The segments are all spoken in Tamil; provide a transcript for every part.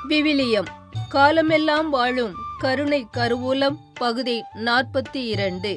விவிலியம் காலமெல்லாம் வாழும் கருணை கருவூலம் பகுதி நாற்பத்தி இரண்டு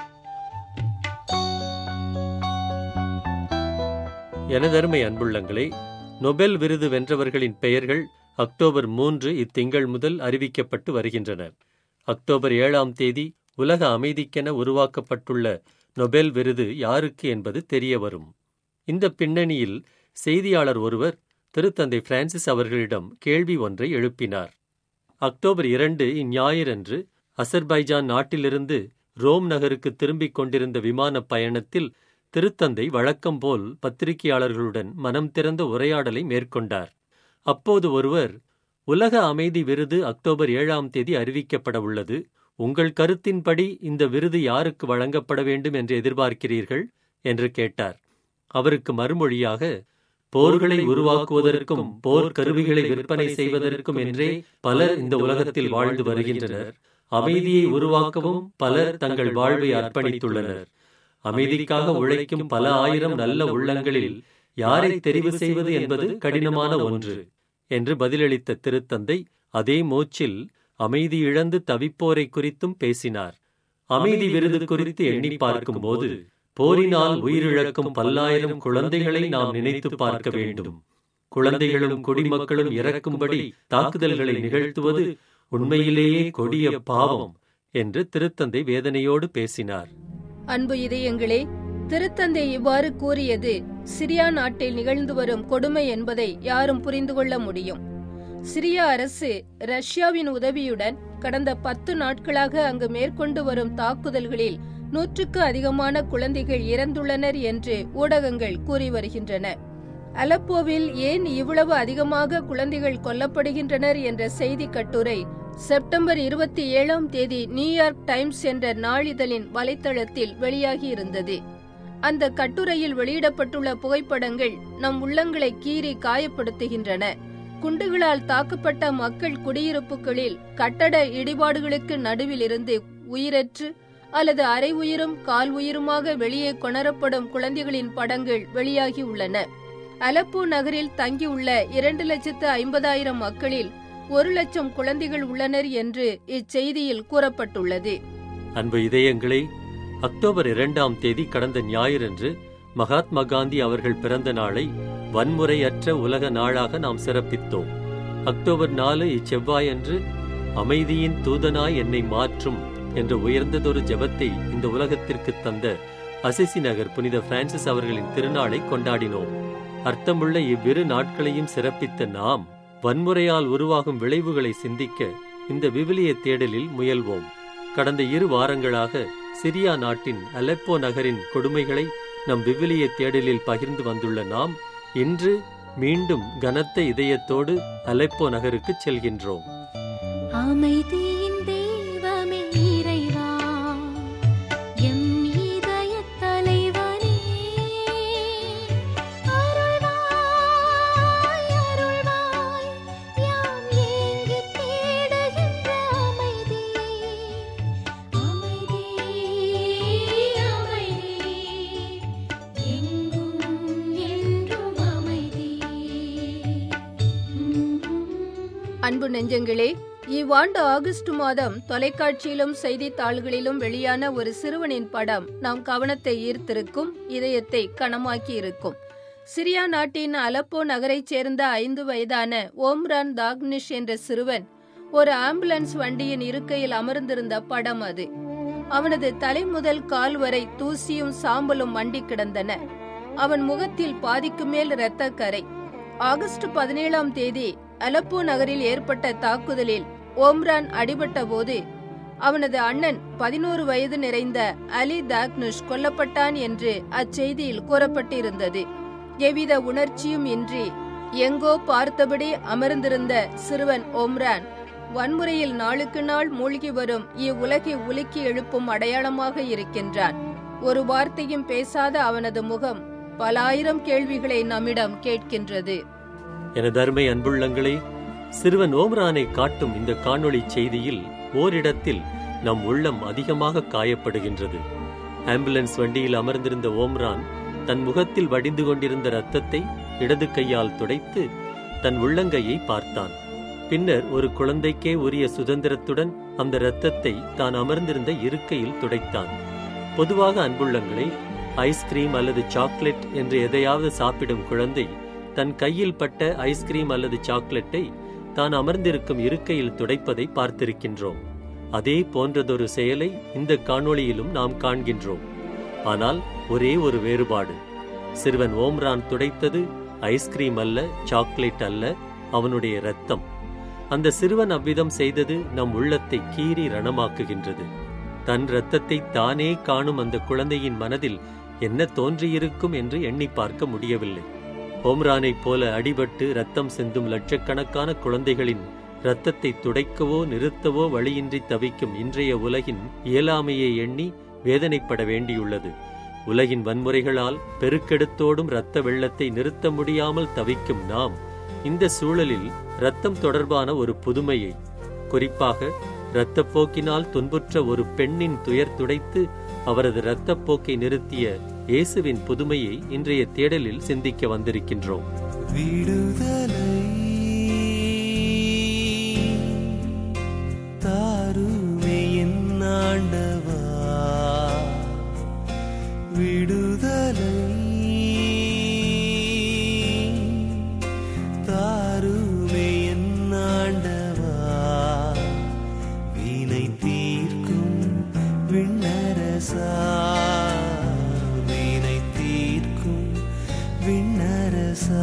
எனதருமை அன்புள்ளங்களே நொபெல் விருது வென்றவர்களின் பெயர்கள் அக்டோபர் மூன்று இத்திங்கள் முதல் அறிவிக்கப்பட்டு வருகின்றன அக்டோபர் ஏழாம் தேதி உலக அமைதிக்கென உருவாக்கப்பட்டுள்ள நொபெல் விருது யாருக்கு என்பது தெரிய வரும் இந்த பின்னணியில் செய்தியாளர் ஒருவர் திருத்தந்தை பிரான்சிஸ் அவர்களிடம் கேள்வி ஒன்றை எழுப்பினார் அக்டோபர் இரண்டு இஞ்ஞாயிறன்று அசர்பைஜான் நாட்டிலிருந்து ரோம் நகருக்கு திரும்பிக் கொண்டிருந்த விமானப் பயணத்தில் திருத்தந்தை வழக்கம்போல் பத்திரிகையாளர்களுடன் மனம் திறந்த உரையாடலை மேற்கொண்டார் அப்போது ஒருவர் உலக அமைதி விருது அக்டோபர் ஏழாம் தேதி அறிவிக்கப்பட உள்ளது உங்கள் கருத்தின்படி இந்த விருது யாருக்கு வழங்கப்பட வேண்டும் என்று எதிர்பார்க்கிறீர்கள் என்று கேட்டார் அவருக்கு மறுமொழியாக போர்களை உருவாக்குவதற்கும் போர் கருவிகளை விற்பனை செய்வதற்கும் என்றே பலர் இந்த உலகத்தில் வாழ்ந்து வருகின்றனர் அமைதியை உருவாக்கவும் பலர் தங்கள் வாழ்வை அர்ப்பணித்துள்ளனர் அமைதிக்காக உழைக்கும் பல ஆயிரம் நல்ல உள்ளங்களில் யாரை தெரிவு செய்வது என்பது கடினமான ஒன்று என்று பதிலளித்த திருத்தந்தை அதே மூச்சில் அமைதி இழந்து தவிப்போரை குறித்தும் பேசினார் அமைதி விருது குறித்து எண்ணி பார்க்கும்போது போரினால் உயிரிழக்கும் பல்லாயிரம் குழந்தைகளை நாம் நினைத்து பார்க்க வேண்டும் குழந்தைகளும் குடிமக்களும் இறக்கும்படி தாக்குதல்களை நிகழ்த்துவது உண்மையிலேயே கொடிய பாவம் என்று திருத்தந்தை வேதனையோடு பேசினார் அன்பு இதயங்களே திருத்தந்தை இவ்வாறு கூறியது சிரியா நாட்டில் நிகழ்ந்து வரும் கொடுமை என்பதை யாரும் புரிந்து கொள்ள முடியும் சிரியா அரசு ரஷ்யாவின் உதவியுடன் கடந்த பத்து நாட்களாக அங்கு மேற்கொண்டு வரும் தாக்குதல்களில் நூற்றுக்கு அதிகமான குழந்தைகள் இறந்துள்ளனர் என்று ஊடகங்கள் கூறி வருகின்றன அலப்போவில் ஏன் இவ்வளவு அதிகமாக குழந்தைகள் கொல்லப்படுகின்றனர் என்ற செய்தி கட்டுரை செப்டம்பர் இருபத்தி ஏழாம் தேதி நியூயார்க் டைம்ஸ் என்ற நாளிதழின் வலைத்தளத்தில் வெளியாகியிருந்தது அந்த கட்டுரையில் வெளியிடப்பட்டுள்ள புகைப்படங்கள் நம் உள்ளங்களை கீறி காயப்படுத்துகின்றன குண்டுகளால் தாக்கப்பட்ட மக்கள் குடியிருப்புகளில் கட்டட இடிபாடுகளுக்கு நடுவில் இருந்து உயிரற்று அல்லது அரை உயிரும் கால் உயிருமாக வெளியே கொணரப்படும் குழந்தைகளின் படங்கள் வெளியாகி உள்ளன அலப்போ நகரில் தங்கியுள்ள இரண்டு லட்சத்து ஐம்பதாயிரம் மக்களில் ஒரு லட்சம் குழந்தைகள் உள்ளனர் என்று இச்செய்தியில் கூறப்பட்டுள்ளது அன்பு இதயங்களே அக்டோபர் இரண்டாம் தேதி கடந்த ஞாயிறன்று மகாத்மா காந்தி அவர்கள் பிறந்த நாளை வன்முறையற்ற உலக நாளாக நாம் சிறப்பித்தோம் அக்டோபர் நாலு இச்செவ்வாயன்று அமைதியின் தூதனாய் என்னை மாற்றும் என்ற உயர்ந்ததொரு ஜெபத்தை இந்த உலகத்திற்கு தந்த அசிசி நகர் புனித பிரான்சிஸ் அவர்களின் திருநாளை கொண்டாடினோம் அர்த்தமுள்ள இவ்விரு நாட்களையும் சிறப்பித்த நாம் வன்முறையால் உருவாகும் விளைவுகளை சிந்திக்க இந்த விவிலிய தேடலில் முயல்வோம் கடந்த இரு வாரங்களாக சிரியா நாட்டின் அலெப்போ நகரின் கொடுமைகளை நம் விவிலிய தேடலில் பகிர்ந்து வந்துள்ள நாம் இன்று மீண்டும் கனத்த இதயத்தோடு அலெப்போ நகருக்கு செல்கின்றோம் அமைதியின் தெய்வமே இறைவா எம் இதயத் தலைவனே அருள்வாய் அருள்வாய் யாம் ஏங்கித் தேடுகின்ற அமைதி அமைதி அமைதி எங்கும் என்றும் அமைதி அன்பு நெஞ்சங்களே இவ்வாண்டு ஆகஸ்ட் மாதம் தொலைக்காட்சியிலும் செய்தித்தாள்களிலும் வெளியான ஒரு சிறுவனின் படம் நம் கவனத்தை ஈர்த்திருக்கும் இதயத்தை கனமாக்கி இருக்கும் சிரியா நாட்டின் அலப்போ நகரைச் சேர்ந்த ஐந்து வயதான ஓம்ரான் தாக்னிஷ் என்ற சிறுவன் ஒரு ஆம்புலன்ஸ் வண்டியின் இருக்கையில் அமர்ந்திருந்த படம் அது அவனது தலை முதல் கால் வரை தூசியும் சாம்பலும் மண்டி கிடந்தன அவன் முகத்தில் பாதிக்கு மேல் இரத்தக்கரை ஆகஸ்ட் பதினேழாம் தேதி அலப்போ நகரில் ஏற்பட்ட தாக்குதலில் ஓம்ரான் அடிபட்ட போது அவனது அண்ணன் பதினோரு வயது நிறைந்த அலி தாக்னுஷ் கொல்லப்பட்டான் என்று அச்செய்தியில் கூறப்பட்டிருந்தது எவ்வித உணர்ச்சியும் இன்றி எங்கோ பார்த்தபடி அமர்ந்திருந்த சிறுவன் ஓம்ரான் வன்முறையில் நாளுக்கு நாள் மூழ்கி வரும் இவ்வுலகை உலுக்கி எழுப்பும் அடையாளமாக இருக்கின்றான் ஒரு வார்த்தையும் பேசாத அவனது முகம் பலாயிரம் கேள்விகளை நம்மிடம் கேட்கின்றது எனது அருமை அன்புள்ளங்களே சிறுவன் ஓம்ரானை காட்டும் இந்த காணொளி செய்தியில் ஓரிடத்தில் நம் உள்ளம் அதிகமாக காயப்படுகின்றது ஆம்புலன்ஸ் வண்டியில் அமர்ந்திருந்த ஓம்ரான் தன் முகத்தில் வடிந்து கொண்டிருந்த இரத்தத்தை இடது கையால் துடைத்து தன் உள்ளங்கையை பார்த்தான் பின்னர் ஒரு குழந்தைக்கே உரிய சுதந்திரத்துடன் அந்த இரத்தத்தை தான் அமர்ந்திருந்த இருக்கையில் துடைத்தான் பொதுவாக அன்புள்ளங்களே ஐஸ்கிரீம் அல்லது சாக்லேட் என்று எதையாவது சாப்பிடும் குழந்தை தன் கையில் பட்ட ஐஸ்கிரீம் அல்லது சாக்லேட்டை தான் அமர்ந்திருக்கும் இருக்கையில் துடைப்பதை பார்த்திருக்கின்றோம் அதே போன்றதொரு செயலை இந்த காணொளியிலும் நாம் காண்கின்றோம் ஆனால் ஒரே ஒரு வேறுபாடு சிறுவன் ஓம்ரான் துடைத்தது ஐஸ்கிரீம் அல்ல சாக்லேட் அல்ல அவனுடைய இரத்தம் அந்த சிறுவன் அவ்விதம் செய்தது நம் உள்ளத்தை கீறி ரணமாக்குகின்றது தன் இரத்தத்தை தானே காணும் அந்த குழந்தையின் மனதில் என்ன தோன்றியிருக்கும் என்று எண்ணி பார்க்க முடியவில்லை ஓம்ரானைப் போல அடிபட்டு ரத்தம் சிந்தும் லட்சக்கணக்கான குழந்தைகளின் இரத்தத்தை துடைக்கவோ நிறுத்தவோ வழியின்றி தவிக்கும் இன்றைய உலகின் இயலாமையை எண்ணி வேதனைப்பட வேண்டியுள்ளது உலகின் வன்முறைகளால் பெருக்கெடுத்தோடும் இரத்த வெள்ளத்தை நிறுத்த முடியாமல் தவிக்கும் நாம் இந்த சூழலில் இரத்தம் தொடர்பான ஒரு புதுமையை குறிப்பாக இரத்தப்போக்கினால் துன்புற்ற ஒரு பெண்ணின் துயர் துடைத்து அவரது இரத்தப்போக்கை நிறுத்திய இயேசுவின் புதுமையை இன்றைய தேடலில் சிந்திக்க வந்திருக்கின்றோம் விடுதலை தாருமே என் ஆண்டவா விடுதலை தாருமே என் ஆண்டவா வினை தீர்க்கும் விண்ணரசா வினை தீர்க்கும் விண்ணரசா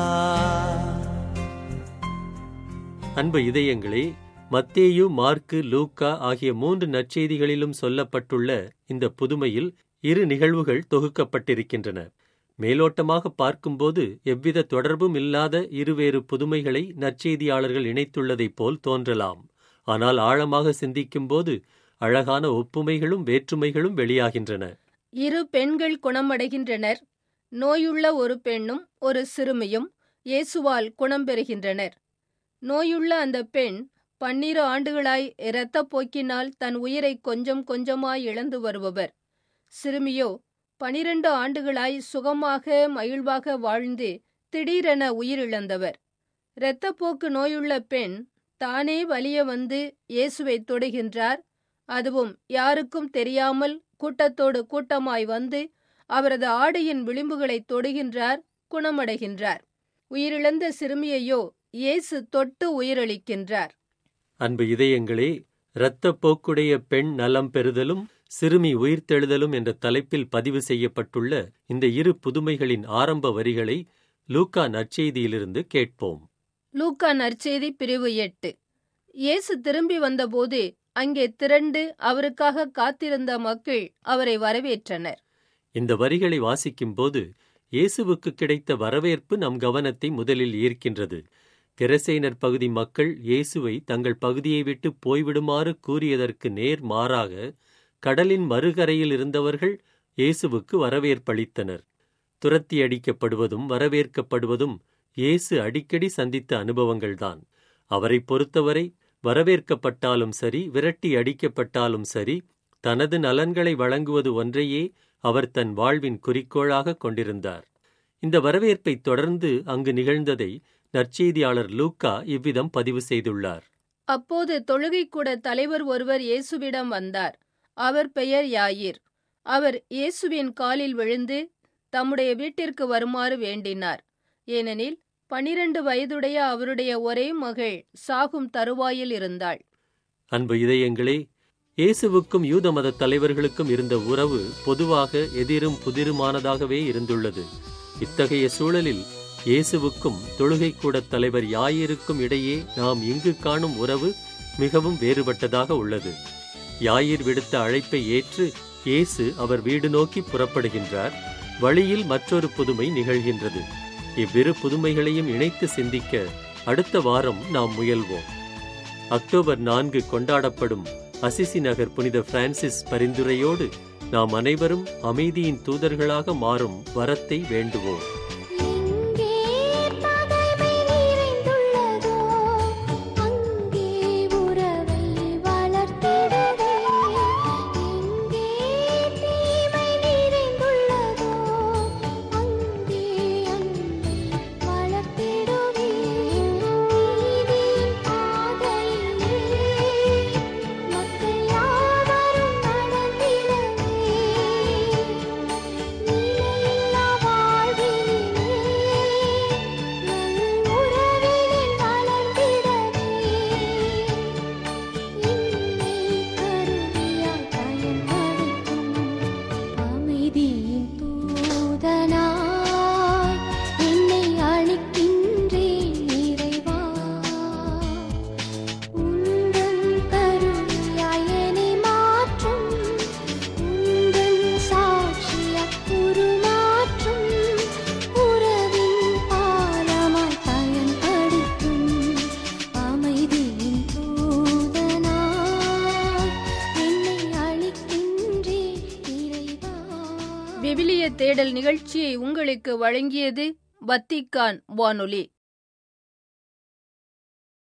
அன்பு இதயங்களே மத்தேயு மார்க்கு லூக்கா ஆகிய மூன்று நற்செய்திகளிலும் சொல்லப்பட்டுள்ள இந்த புதுமையில் இரு நிகழ்வுகள் தொகுக்கப்பட்டிருக்கின்றன மேலோட்டமாக பார்க்கும்போது எவ்வித தொடர்பும் இல்லாத இருவேறு புதுமைகளை நற்செய்தியாளர்கள் இணைத்துள்ளதைப் போல் தோன்றலாம் ஆனால் ஆழமாக சிந்திக்கும்போது அழகான ஒப்புமைகளும் வேற்றுமைகளும் வெளியாகின்றன இரு பெண்கள் குணமடைகின்றனர் நோயுள்ள ஒரு பெண்ணும் ஒரு சிறுமியும் இயேசுவால் குணம் பெறுகின்றனர் நோயுள்ள அந்த பெண் பன்னிரு ஆண்டுகளாய் இரத்தப் போக்கினால் தன் உயிரை கொஞ்சம் கொஞ்சமாய் இழந்து வருபவர் சிறுமியோ பனிரண்டு ஆண்டுகளாய் சுகமாக மகிழ்வாக வாழ்ந்து திடீரென உயிரிழந்தவர் இரத்தப்போக்கு நோயுள்ள பெண் தானே வலிய வந்து இயேசுவை தொடுகின்றார் அதுவும் யாருக்கும் தெரியாமல் கூட்டத்தோடு கூட்டமாய் வந்து அவரது ஆடையின் விளிம்புகளை தொடுகின்றார் குணமடைகின்றார் உயிரிழந்த சிறுமியையோ இயேசு தொட்டு உயிரளிக்கின்றார் அன்பு இதயங்களே இரத்தப் போக்குடைய பெண் நலம் பெறுதலும் சிறுமி உயிர்த்தெழுதலும் என்ற தலைப்பில் பதிவு செய்யப்பட்டுள்ள இந்த இரு புதுமைகளின் ஆரம்ப வரிகளை லூக்கா நற்செய்தியிலிருந்து கேட்போம் லூக்கா நற்செய்தி பிரிவு எட்டு இயேசு திரும்பி வந்தபோது அங்கே திரண்டு அவருக்காக காத்திருந்த மக்கள் அவரை வரவேற்றனர் இந்த வரிகளை வாசிக்கும்போது இயேசுவுக்கு கிடைத்த வரவேற்பு நம் கவனத்தை முதலில் ஈர்க்கின்றது கெரசேனர் பகுதி மக்கள் இயேசுவை தங்கள் பகுதியை விட்டு போய்விடுமாறு கூறியதற்கு நேர் மாறாக கடலின் மறுகரையில் இருந்தவர்கள் இயேசுவுக்கு வரவேற்பளித்தனர் துரத்தி அடிக்கப்படுவதும் வரவேற்கப்படுவதும் இயேசு அடிக்கடி சந்தித்த அனுபவங்கள்தான் அவரைப் பொறுத்தவரை வரவேற்கப்பட்டாலும் சரி விரட்டி அடிக்கப்பட்டாலும் சரி தனது நலன்களை வழங்குவது ஒன்றையே அவர் தன் வாழ்வின் குறிக்கோளாக கொண்டிருந்தார் இந்த வரவேற்பைத் தொடர்ந்து அங்கு நிகழ்ந்ததை நற்செய்தியாளர் லூக்கா இவ்விதம் பதிவு செய்துள்ளார் அப்போது தொழுகைக்கூட தலைவர் ஒருவர் இயேசுவிடம் வந்தார் அவர் பெயர் யாயிர் அவர் இயேசுவின் காலில் விழுந்து தம்முடைய வீட்டிற்கு வருமாறு வேண்டினார் ஏனெனில் பனிரண்டு வயதுடைய அவருடைய ஒரே மகள் சாகும் தருவாயில் இருந்தாள் அன்பு இதயங்களே இயேசுவுக்கும் யூத மத தலைவர்களுக்கும் இருந்த உறவு பொதுவாக எதிரும் புதிருமானதாகவே இருந்துள்ளது இத்தகைய சூழலில் இயேசுவுக்கும் தொழுகைக்கூடத் தலைவர் யாயிருக்கும் இடையே நாம் இங்கு காணும் உறவு மிகவும் வேறுபட்டதாக உள்ளது யாயிர் விடுத்த அழைப்பை ஏற்று இயேசு அவர் வீடு நோக்கி புறப்படுகின்றார் வழியில் மற்றொரு புதுமை நிகழ்கின்றது இவ்விரு புதுமைகளையும் இணைத்து சிந்திக்க அடுத்த வாரம் நாம் முயல்வோம் அக்டோபர் நான்கு கொண்டாடப்படும் அசிசி நகர் புனித பிரான்சிஸ் பரிந்துரையோடு நாம் அனைவரும் அமைதியின் தூதர்களாக மாறும் வரத்தை வேண்டுவோம் எங்கே பகைமை நிறைந்துள்ளதோ அங்கே உறவை வளர்த்திடவே எங்கே தீமை நிறைந்துள்ளதோ அங்கே அன்பை வளர்த்திடுவே நீதியின் தேடல் நிகழ்ச்சியை உங்களுக்கு வழங்கியது வத்திக்கான் வானொலி